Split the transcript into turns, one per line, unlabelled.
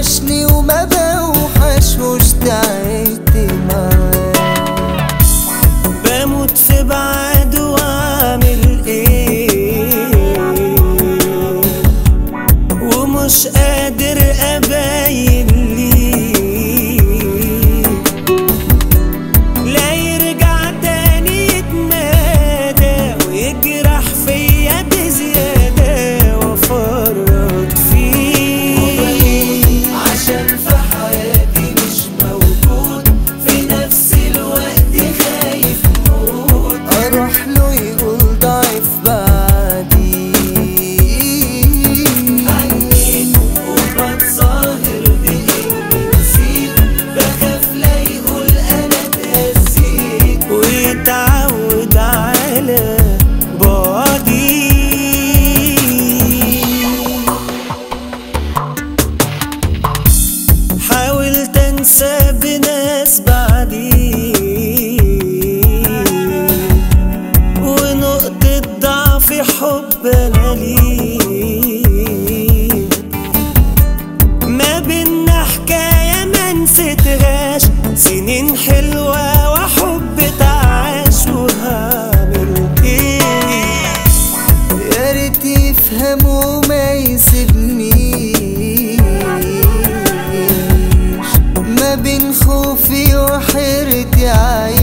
وحشني وما بوحشوش تعبت معاه
بموت في بعد واعمل ايه ومش قادر ابين ليه لا يرجع تاني يتمادى ويجرح فيا بزيادة وافرط فيه
عشان في حياتي مش موجود في نفس الوقت خايف موت اروح له يقول ضعيف بعدي عنيت وبتظاهر بإني نسيت بخاف لا يقول أنا اتهزيت
ويتعود على بعدي حاولت انسى بناس بعدي ونقطة ضعف حب انا ليه ما بينا حكاية ما نسيتهاش سنين حلوة وحب تعاش وهعمل ايه
يا ريت يفهم وما يسيبنيش ما بين خوفي وحيرتي عايش